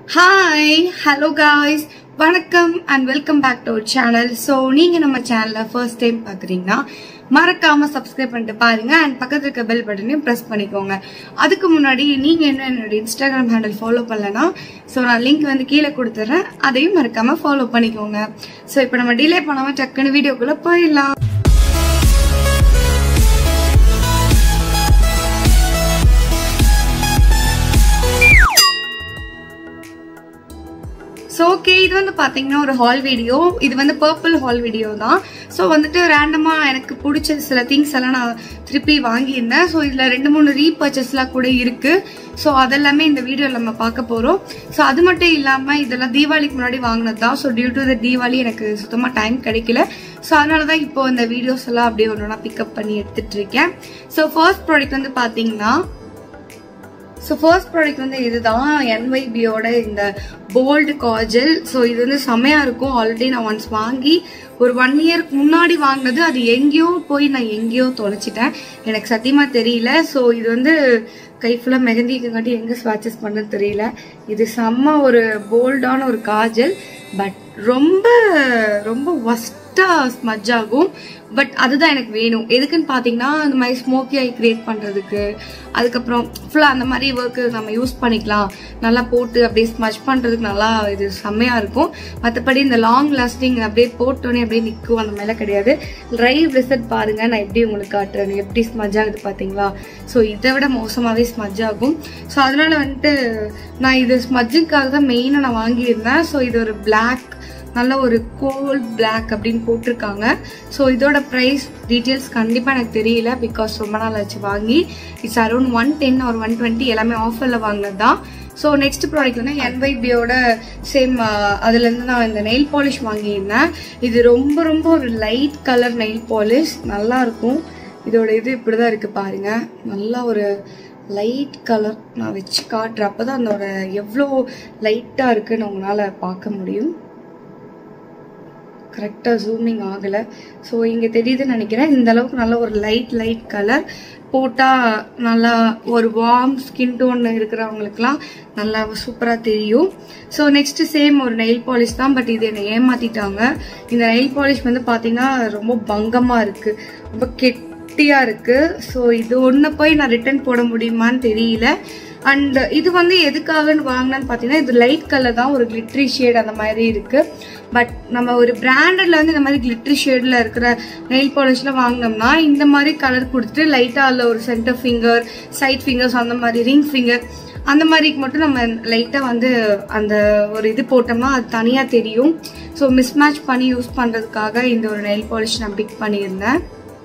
hi hello guys வணக்கம் and welcome back to our channel so நீங்கள் நம்ம சேனலில் ஃபர்ஸ்ட் டைம் பார்க்குறீங்கன்னா மறக்காம சப்ஸ்கிரைப் பண்ணிட்டு பாருங்க அண்ட் பக்கத்துல இருக்க பெல் பட்டனையும் ப்ரெஸ் பண்ணிக்கோங்க அதுக்கு முன்னாடி நீங்கள் என்ன என்னோட இன்ஸ்டாகிராம் ஹேண்டில் ஃபாலோ பண்ணலனா ஸோ நான் லிங்க் வந்து கீழே கொடுத்துட்றேன் அதையும் மறக்காம ஃபாலோ பண்ணிக்கோங்க ஸோ இப்போ நம்ம டிலே பண்ணாமல் டக்குன்னு வீடியோக்குள்ளே போயிடலாம் ஸோ ஓகே இது வந்து பார்த்தீங்கன்னா ஒரு ஹால் வீடியோ இது வந்து பர்பிள் ஹால் வீடியோ தான் ஸோ வந்துட்டு ரேண்டமாக எனக்கு பிடிச்ச சில திங்ஸ் எல்லாம் நான் திருப்பி வாங்கியிருந்தேன் ஸோ இதில் ரெண்டு மூணு ரீபர்ச்சஸ்லாம் கூட இருக்குது ஸோ அதெல்லாமே இந்த வீடியோவில் நம்ம பார்க்க போகிறோம் ஸோ அது மட்டும் இல்லாமல் இதெல்லாம் தீபாவளிக்கு முன்னாடி வாங்கினது தான் so due to the Deepavali எனக்கு சுத்தமாக டைம் கிடைக்கல ஸோ அதனால தான் இப்போ இந்த வீடியோஸ் எல்லாம் அப்படியே ஒன்றா பிக்கப் பண்ணி எடுத்துட்டு இருக்கேன் ஸோ ஃபர்ஸ்ட் ப்ராடக்ட் வந்து பார்த்தீங்கன்னா ஸோ ஃபர்ஸ்ட் ப்ராடக்ட் வந்து இதுதான் என்வைபியோட இந்த போல்டு காஜல் ஸோ இது வந்து செமையா இருக்கும் ஆல்ரெடி நான் ஒன்ஸ் வாங்கி ஒரு ஒன் இயர்க்கு முன்னாடி வாங்கினது அது எங்கேயோ போய் நான் எங்கேயோ தொலைச்சிட்டேன் எனக்கு சத்தியமா தெரியல ஸோ இது வந்து கை ஃபுல்லாக மெகந்திக்காட்டி எங்கே ஸ்வாச்சஸ் பண்ணது தெரியல இது செம்ம ஒரு போல்டான ஒரு காஜல் பட் ரொம்ப ரொம்ப ஒஸ்ட்டாக ஸ்மஜ் ஆகும் பட் அதுதான் எனக்கு வேணும் எதுக்குன்னு பார்த்தீங்கன்னா இந்த மாதிரி ஸ்மோக்கி ஐ கிரியேட் பண்ணுறதுக்கு அதுக்கப்புறம் ஃபுல்லாக அந்த மாதிரி ஒர்க்கு நம்ம யூஸ் பண்ணிக்கலாம் நல்லா போட்டு அப்படியே ஸ்மஜ் பண்ணுறதுக்கு நல்லா இது செம்மையாக இருக்கும் மற்றபடி இந்த லாங் லாஸ்டிங் அப்படியே போட்டோன்னே அப்படியே நிற்கும் அந்த மாதிரிலாம் கிடையாது லைவ் ரிசல்ட் பாருங்கள் நான் எப்படி உங்களுக்கு காட்டுறேன் எப்படி ஸ்மஜ் ஆகுது பார்த்தீங்களா ஸோ இதை விட மோசமாகவே ஸ்மஜ் ஆகும் ஸோ அதனால வந்துட்டு நான் இது ஸ்மஜ்ஜுக்காக தான் மெயினாக நான் வாங்கியிருந்தேன் ஸோ இது ஒரு பிளாக் நல்ல ஒரு கோல் பிளாக் அப்படின்னு போட்டிருக்காங்க ஸோ இதோட ப்ரைஸ் டீட்டெயில்ஸ் கண்டிப்பாக எனக்கு தெரியல பிகாஸ் ரொம்ப நாள் ஆச்சு வாங்கி இட்ஸ் அரௌண்ட் ஒன் டென் ஒரு ஒன் டுவெண்ட்டி எல்லாமே ஆஃபரில் வாங்கினது தான் ஸோ நெக்ஸ்ட் ப்ராடக்ட் வந்து என்வைபியோட சேம் அதுலேருந்து நான் இந்த நெயில் பாலிஷ் வாங்கியிருந்தேன் இது ரொம்ப ரொம்ப ஒரு லைட் கலர் நெயில் பாலிஷ் நல்லா இருக்கும் இதோட இது இப்படி தான் இருக்குது பாருங்க நல்லா ஒரு லைட் கலர் நான் வச்சு காட்டுறேன் அப்போ தான் அதோட எவ்வளோ லைட்டாக இருக்குன்னு உங்களால் பார்க்க முடியும் கரெக்டாக ஜூமிங் ஆகலை ஸோ இங்கே தெரியுதுன்னு நினைக்கிறேன் இந்த அளவுக்கு நல்ல ஒரு லைட் லைட் கலர் போட்டால் நல்லா ஒரு வார்ம் ஸ்கின் டோன் இருக்கிறவங்களுக்குலாம் நல்லா சூப்பராக தெரியும் ஸோ நெக்ஸ்ட் சேம் ஒரு நெயில் பாலிஷ் தான் பட் இது என்னை ஏமாத்திட்டாங்க இந்த நெயில் பாலிஷ் வந்து பார்த்தீங்கன்னா ரொம்ப பங்கமாக இருக்குது ரொம்ப கெட்டியாக இருக்குது ஸோ இது ஒன்று போய் நான் ரிட்டர்ன் போட முடியுமான்னு தெரியல அண்ட் இது வந்து எதுக்காகன்னு வாங்கினேன்னு பார்த்தீங்கன்னா இது லைட் கலர் தான் ஒரு கிளிட்ரி ஷேட் அந்த மாதிரி இருக்கு பட் நம்ம ஒரு பிராண்டட்ல வந்து இந்த மாதிரி கிளிட்ரி ஷேட்ல இருக்கிற நெயில் பாலிஷ்ல வாங்கினோம்னா இந்த மாதிரி கலர் கொடுத்துட்டு லைட்டா அதில் ஒரு சென்டர் ஃபிங்கர் சைட் ஃபிங்கர்ஸ் அந்த மாதிரி ரிங் ஃபிங்கர் அந்த மாதிரிக்கு மட்டும் நம்ம லைட்டாக வந்து அந்த ஒரு இது போட்டோம்னா அது தனியாக தெரியும் ஸோ மிஸ்மேட்ச் பண்ணி யூஸ் பண்ணுறதுக்காக இந்த ஒரு நெயில் பாலிஷ் நான் பிக் பண்ணியிருந்தேன்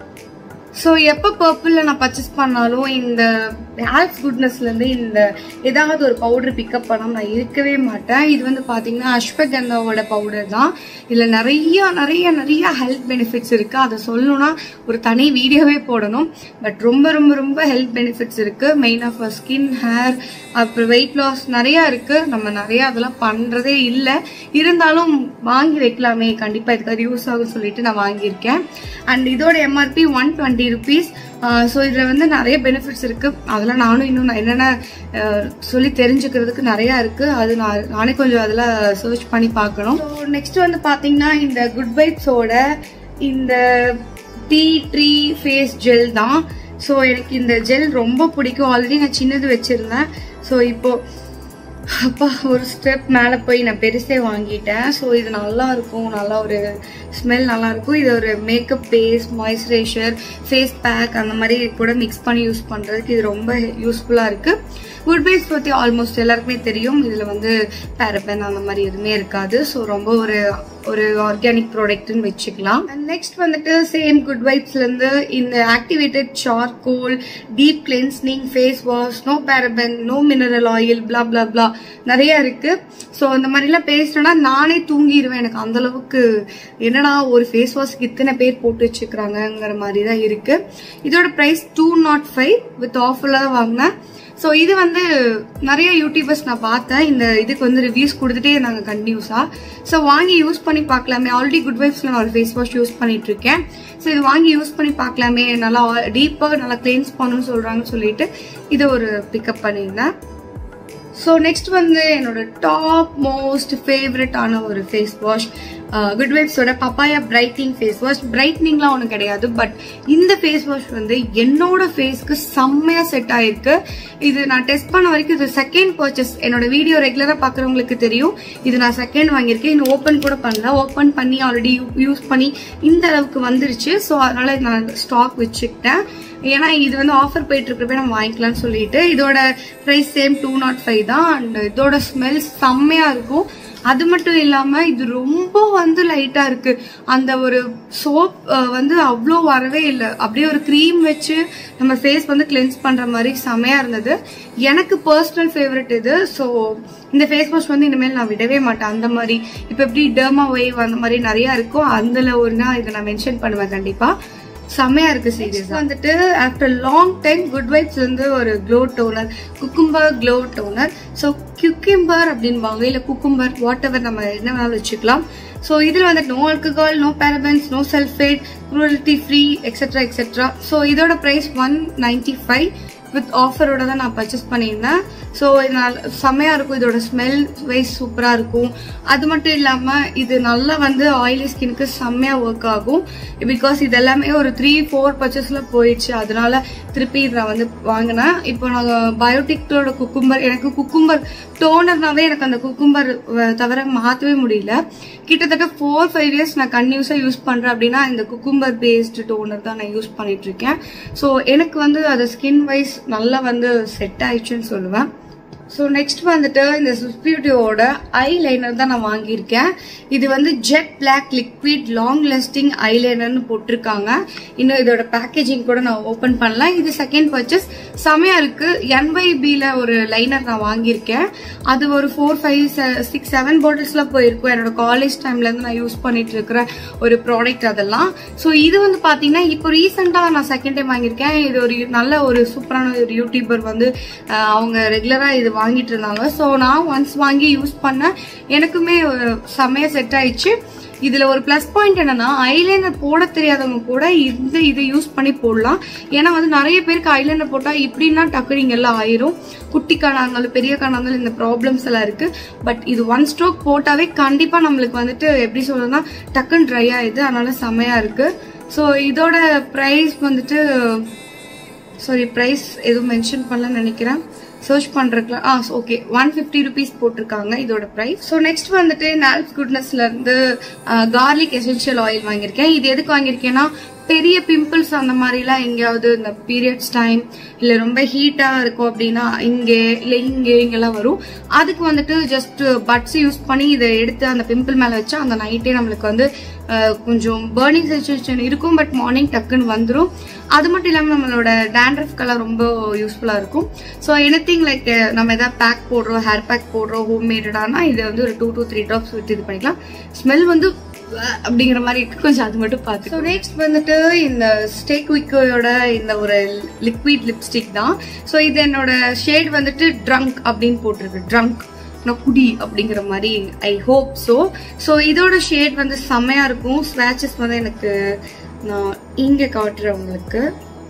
ஸோ எப்போ பர்பிளில் நான் பர்ச்சேஸ் பண்ணாலும் இந்த ஆல்ஸ் குட்னஸ்லேருந்து இந்த ஏதாவது ஒரு பவுடர் பிக்கப் பண்ணாமல் நான் இருக்கவே மாட்டேன் இது வந்து பார்த்தீங்கன்னா அஸ்வகந்தாவோட பவுடர் தான் இதில் நிறைய நிறைய நிறைய ஹெல்த் பெனிஃபிட்ஸ் இருக்குது அதை சொல்லணும்னா ஒரு தனி வீடியோவே போடணும் பட் ரொம்ப ரொம்ப ரொம்ப ஹெல்த் பெனிஃபிட்ஸ் இருக்குது மெயின் ஆஃப் ஸ்கின் ஹேர் அப்புறம் வெயிட் லாஸ் நிறையா இருக்குது நம்ம நிறைய அதெல்லாம் பண்ணுறதே இல்லை இருந்தாலும் வாங்கி வைக்கலாமே கண்டிப்பாக இதுக்காக யூஸ் ஆகும் சொல்லிட்டு நான் வாங்கியிருக்கேன் அண்ட் இதோட MRP one twenty rupees so இதில் வந்து நிறைய பெனிஃபிட்ஸ் இருக்குது அதெல்லாம் நானும் இன்னும் என்னென்ன சொல்லி தெரிஞ்சுக்கிறதுக்கு நிறையா இருக்குது அது நான் நானே கொஞ்சம் அதெல்லாம் சர்ச் பண்ணி பார்க்கணும் ஸோ நெக்ஸ்ட் வந்து பார்த்தீங்கன்னா இந்த குட் வைப்ஸோட இந்த டீ ட்ரீ ஃபேஸ் ஜெல் தான் ஸோ எனக்கு இந்த ஜெல் ரொம்ப பிடிக்கும் ஆல்ரெடி நான் சின்னது வச்சுருந்தேன் ஸோ இப்போது அப்பா ஒரு ஸ்டெப் மேலே போய் நான் பெருசே வாங்கிட்டேன் ஸோ இது நல்லா இருக்கும் நல்லா ஒரு ஸ்மெல் நல்லா இருக்கும் இது ஒரு makeup base moisturiser face pack அந்த மாதிரி கூட மிக்ஸ் பண்ணி யூஸ் பண்ணுறதுக்கு இது ரொம்ப யூஸ்ஃபுல்லாக இருக்குது குட் பேஸ் பற்றி ஆல்மோஸ்ட் எல்லாருக்குமே தெரியும் இதில் வந்து பேரபன் அந்த மாதிரி எதுவுமே இருக்காது ஸோ ரொம்ப ஒரு ஒரு ஆர்கானிக் ப்ராடக்ட்னு வச்சுக்கலாம் அண்ட் நெக்ஸ்ட் வந்துட்டு சேம் குட் வைப்ஸ்லேருந்து இந்த activated charcoal deep cleansing face wash no paraben no mineral oil blah blah blah நிறைய இருக்கு ஸோ இந்த மாதிரிலாம் பேசிட்டோன்னா நானே தூங்கிடுவேன் எனக்கு அந்த அளவுக்கு என்னடா ஒரு ஃபேஸ் வாஷ்க்கு இத்தனை பேர் போட்டு வச்சுக்கிறாங்கங்கிற மாதிரி தான் இருக்கு இதோட price two not five with ஆஃபரில் தான் வாங்கினேன் ஸோ இது வந்து நிறைய யூடியூபர்ஸ் நான் பார்த்தேன் இந்த இதுக்கு வந்து ரிவ்யூஸ் கொடுத்துட்டே இருந்தாங்க கண்டினியூஸாக ஸோ வாங்கி யூஸ் பண்ணி பார்க்கலாமே ஆல்ரெடி குட் வைப்ஸில் நான் ஒரு ஃபேஸ் வாஷ் யூஸ் பண்ணிட்டு இருக்கேன் ஸோ இது வாங்கி யூஸ் பண்ணி பார்க்கலாமே நல்லா டீப்பாக நல்லா கிளீன்ஸ் பண்ணணும்னு சொல்கிறாங்கன்னு சொல்லிட்டு இதை ஒரு பிக்கப் பண்ணியிருந்தேன் ஸோ நெக்ஸ்ட் வந்து என்னோட டாப் மோஸ்ட் ஃபேவரட்டான ஒரு ஃபேஸ் வாஷ் குட் வைப்ஸோட பப்பாயா பிரைட்னிங் ஃபேஸ் வாஷ் பிரைட்னிங்லாம் ஒன்றும் கிடையாது பட் இந்த ஃபேஸ் வாஷ் வந்து என்னோட ஃபேஸ்க்கு செம்மையா செட் ஆயிருக்கு இது நான் டெஸ்ட் பண்ண வரைக்கும் இது செகண்ட் பர்ச்சேஸ் என்னோட வீடியோ ரெகுலராக பார்க்குறவங்களுக்கு தெரியும் இது நான் செகண்ட் வாங்கியிருக்கேன் இன்னும் ஓப்பன் கூட பண்ணல ஓப்பன் பண்ணி ஆல்ரெடி யூஸ் பண்ணி இந்த அளவுக்கு வந்துருச்சு ஸோ அதனால நான் ஸ்டாக் வச்சுக்கிட்டேன் ஏன்னா இது வந்து ஆஃபர் போயிட்டு இருக்கிறப்ப நம்ம வாங்கிக்கலாம்னு சொல்லிட்டு இதோட price same two not five தான் அண்ட் இதோட ஸ்மெல் செம்மையா இருக்கும் அது மட்டும் இல்லாம இது ரொம்ப வந்து லைட்டா இருக்கு அந்த ஒரு சோப் வந்து அவ்வளோ வரவே இல்லை அப்படியே ஒரு க்ரீம் வச்சு நம்ம ஃபேஸ் வந்து கிளென்ஸ் பண்ற மாதிரி செமையா இருந்தது எனக்கு பர்சனல் ஃபேவரட் இது ஸோ இந்த ஃபேஸ் வாஷ் வந்து இனிமேல் நான் விடவே மாட்டேன் அந்த மாதிரி இப்போ எப்படி டெர்மா வேவ் அந்த மாதிரி நிறைய இருக்கும் அதுல ஒருனா இதை நான் மென்ஷன் பண்ணுவேன் கண்டிப்பா செம்மையா இருக்கு சீரியஸ் வந்துட்டு after long time good vibes வந்து ஒரு glow toner cucumber glow toner so cucumber அப்படின்பாங்க இல்லை குக்கும்பர் வாட் எவர் நம்ம என்ன வேணாலும் வச்சுக்கலாம் ஸோ இதில் வந்து no alcohol no parabens no sulphate cruelty free etcetera etcetera so இதோட price one ninety five with ஆஃபரோட தான் நான் பர்ச்சேஸ் பண்ணியிருந்தேன் ஸோ இதனால் செம்மையாக இருக்கும் இதோட ஸ்மெல் வைஸ் சூப்பராக இருக்கும் அது மட்டும் இல்லாமல் இது நல்லா வந்து ஆயிலி ஸ்கின்க்கு செம்மையாக ஒர்க் ஆகும் பிகாஸ் இது எல்லாமே ஒரு த்ரீ ஃபோர் பர்ச்சேஸில் போயிடுச்சு அதனால திருப்பி இதை நான் வந்து வாங்கினேன் இப்போ நாங்கள் பயோட்டிக்டோட குக்கும்பர் எனக்கு குக்கும்பர் டோனர்னாவே எனக்கு அந்த குக்கும்பர் தவிர மாற்றவே முடியல கிட்டத்தட்ட ஃபோர் ஃபைவ் இயர்ஸ் நான் கன்யூஸாக யூஸ் பண்ணுறேன் அப்படின்னா இந்த குக்கும்பர் பேஸ்டு டோனர் தான் நான் யூஸ் பண்ணிட்டு இருக்கேன் ஸோ எனக்கு வந்து அது ஸ்கின் வைஸ் நல்லா வந்து செட் ஆயிடுச்சுன்னு சொல்லுவேன் ஸோ நெக்ஸ்ட் வந்துட்டு இந்த சுஸ்பியூட்டியோட ஐ லைனர் தான் நான் வாங்கியிருக்கேன் இது வந்து jet black liquid long lasting eye லைனர்னு போட்டிருக்காங்க இன்னும் இதோட பேக்கேஜிங் கூட நான் ஓப்பன் பண்ணலாம் இது செகண்ட் பர்ச்சேஸ் செமையா இருக்கு என்வைபியில் ஒரு லைனர் நான் வாங்கியிருக்கேன் அது ஒரு ஃபோர் ஃபைவ் சிக்ஸ் செவன் பாட்டில்ஸ்ல போயிருக்கும் என்னோட காலேஜ் டைம்ல இருந்து நான் யூஸ் பண்ணிட்டு இருக்கிற ஒரு ப்ராடக்ட் அதெல்லாம் ஸோ இது வந்து பாத்தீங்கன்னா இப்போ ரீசெண்டாக நான் செகண்ட் டைம் வாங்கியிருக்கேன் இது ஒரு நல்ல ஒரு சூப்பரான ஒரு யூடியூபர் வந்து அஹ், அவங்க ரெகுலரா இது வாங்கிட்டு இருந்தாங்க ஸோ நான் ஒன்ஸ் வாங்கி யூஸ் பண்ணேன் எனக்குமே ஒரு செமையா செட் ஆயிடுச்சு இதுல ஒரு ப்ளஸ் பாயிண்ட் என்னன்னா ஐலைனர் போட தெரியாதவங்க கூட இந்த இதை யூஸ் பண்ணி போடலாம் ஏன்னா வந்து நிறைய பேருக்கு ஐலைனர் போட்டா இப்படின்னா டக்குனு எல்லாம் ஆயிரும் குட்டி காணா இருந்தாலும் பெரிய காணா இருந்தாலும் இந்த ப்ராப்ளம்ஸ் எல்லாம் இருக்கு பட் இது ஒன் ஸ்ட்ரோக் போட்டாவே கண்டிப்பா நம்மளுக்கு வந்துட்டு எப்படி சொல்றதுன்னா டக்குன்னு ட்ரை ஆயிடுது அதனால செமையா இருக்கு ஸோ இதோட ப்ரைஸ் வந்துட்டு சாரி ப்ரைஸ் எதுவும் மென்ஷன் பண்ணலன்னு நினைக்கிறேன் சர்ச் பண்றதுக்குலாம் ஆ ஓகே ஒன் ஃபிஃப்டி ருபீஸ் போட்டிருக்காங்க இதோட ப்ரைஸ் ஸோ நெக்ஸ்ட் வந்துட்டு நால்ஸ் குட்னஸ்ல இருந்து கார்லிக் எசென்ஷியல் ஆயில் வாங்கியிருக்கேன் இது எதுக்கு வாங்கியிருக்கேன்னா பெரிய பிம்பிள்ஸ் அந்த மாதிரிலாம் எங்கேயாவது இந்த பீரியட்ஸ் டைம் இல்லை ரொம்ப ஹீட்டாக இருக்கும் அப்படின்னா இங்கே இல்லை இங்கே இங்கெல்லாம் வரும் அதுக்கு வந்துட்டு ஜஸ்ட் பட்ஸ் யூஸ் பண்ணி இதை எடுத்து அந்த பிம்பிள் மேலே வச்சா அந்த நைட்டே நம்மளுக்கு வந்து அஹ், கொஞ்சம் பேர்னிங் சென்சேஷன் இருக்கும் பட் மார்னிங் டக்குன்னு வந்துடும் அது மட்டும் இல்லாமல் நம்மளோட டேண்ட்ரஃப்கெல்லாம் ரொம்ப யூஸ்ஃபுல்லாக இருக்கும் ஸோ எனி திங் லைக் நம்ம எதாவது பேக் போடுறோம் ஹேர் பேக் போடுறோம் ஹோம் மேடடானா இது வந்து ஒரு டூ டூ த்ரீ ட்ராப்ஸ் விட்டு இது பண்ணிக்கலாம் ஸ்மெல் வந்து அஹ், அப்படிங்கிற மாதிரி இருக்கு கொஞ்சம் அது மட்டும் பார்த்து ஸோ நெக்ஸ்ட் வந்துட்டு இந்த ஸ்டேக் விக்கோயோட இந்த ஒரு லிக்விட் லிப்ஸ்டிக் தான் ஸோ இது என்னோட ஷேட் வந்துட்டு ட்ரங்க் அப்படின்னு போட்டிருக்கு ட்ரங்க் நான் குடி அப்படிங்கிற மாதிரி ஐ ஹோப் ஸோ ஸோ இதோட ஷேட் வந்து செம்மையா இருக்கும் ஸ்வேச்சஸ் வந்து எனக்கு நான் இங்கே காட்டுறேன் உங்களுக்கு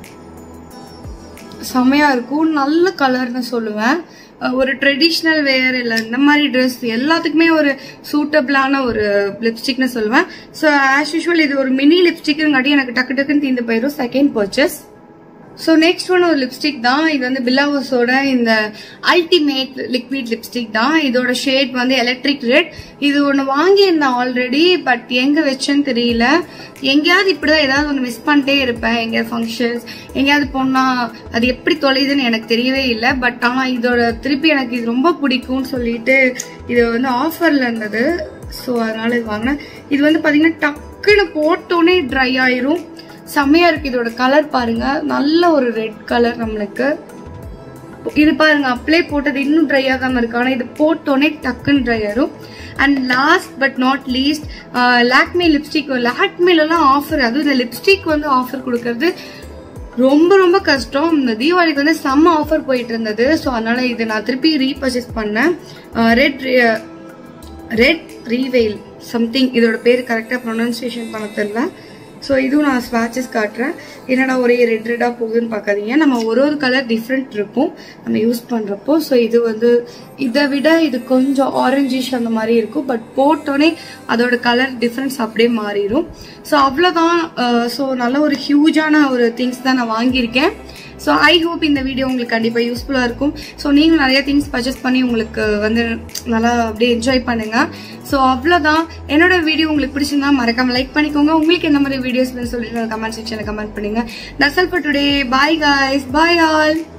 செம்மையா இருக்கும் நல்ல கலர்னு சொல்லுவேன் அஹ் ஒரு ட்ரெடிஷ்னல் வேர் இல்லை இந்த மாதிரி ட்ரெஸ் எல்லாத்துக்குமே ஒரு சூட்டபிளான ஒரு லிப்ஸ்டிக்னு சொல்லுவேன் ஸோ ஆஸ் யூஷுவல் இது ஒரு மினி லிப்ஸ்டிக்ங்காட்டி எனக்கு டக்கு டக்குன்னு தீந்து போயிடும் second purchase so next one ஒரு லிப்ஸ்டிக் தான் இது வந்து பில்லாவோஸோட இந்த அல்டிமேட் லிக்விட் லிப்ஸ்டிக் தான் இதோட ஷேட் வந்து எலக்ட்ரிக் ரெட் இது ஒன்று வாங்கியிருந்தேன் ஆல்ரெடி பட் எங்கே வச்சேன்னு தெரியல எங்கேயாவது இப்படிதான் ஏதாவது ஒன்று மிஸ் பண்ணிட்டே இருப்பேன் எங்கேயாவது ஃபங்க்ஷன்ஸ் எங்கேயாவது போனால் அது எப்படி தொலையுதுன்னு எனக்கு தெரியவே இல்லை பட் ஆனால் இதோட திருப்பி எனக்கு இது ரொம்ப பிடிக்கும்னு சொல்லிட்டு இது வந்து ஆஃபரில் இருந்தது ஸோ அதனால இது வாங்கினேன் இது வந்து பார்த்தீங்கன்னா டக்குன்னு போட்டோன்னே ட்ரை ஆயிரும் செம்மையா இருக்கு இதோட கலர் பாருங்க நல்ல ஒரு ரெட் கலர் நம்மளுக்கு இது பாருங்க அப்ளை போட்டது இன்னும் ட்ரை ஆகாம இருக்கு ஆனா இது போட்டோன்னே டக்குன்னு ட்ரை ஆயிரும் and last but not least Lakme lipstick லாக்மிலலாம் ஆஃபர் அதுவும் இந்த லிப்ஸ்டிக் வந்து ஆஃபர் கொடுக்கறது ரொம்ப ரொம்ப கஷ்டம் இந்த தீபாவளிக்கு வந்து செம்ம ஆஃபர் போயிட்டு இருந்தது ஸோ அதனால இது நான் திருப்பி ரீபர்ச்சேஸ் பண்ணேன் ரெட் ரெட் ரீவெயில் சம்திங் இதோட பேர் கரெக்டாக ப்ரொனன்சியேஷன் பண்ண தெரியல ஸோ இதுவும் நான் ஸ்வாட்சஸ் காட்டுறேன் என்னடா ஒரே ரெட் ரெட்டாக போகுதுன்னு பார்க்காதீங்க நம்ம ஒரு ஒரு கலர் டிஃப்ரெண்ட் இருக்கும் நம்ம யூஸ் பண்ணுறப்போ ஸோ இது வந்து இதை விட இது கொஞ்சம் ஆரஞ்சிஷ் அந்த மாதிரி இருக்கும் பட் போட்டோன்னே அதோட கலர் டிஃப்ரென்ஸ் அப்படியே மாறிடும் ஸோ அவ்வளோதான் ஸோ நல்ல ஒரு ஹியூஜான ஒரு திங்ஸ் தான் நான் வாங்கியிருக்கேன் ஸோ ஐ ஹோப் இந்த வீடியோ உங்களுக்கு கண்டிப்பாக யூஸ்ஃபுல்லாக இருக்கும் ஸோ நீங்களும் நிறைய திங்ஸ் பர்ச்சேஸ் பண்ணி உங்களுக்கு வந்து நல்லா அப்படியே என்ஜாய் பண்ணுங்க ஸோ அவ்வளோதான் என்னோட வீடியோ உங்களுக்கு பிடிச்சிருந்தா மறக்காம லைக் பண்ணிக்கோங்க உங்களுக்கு என்ன மாதிரி வீடியோஸ் சொல்லிட்டு கமெண்ட் செக்ஷனில் கமெண்ட் பண்ணுங்க that's all for today bye guys bye all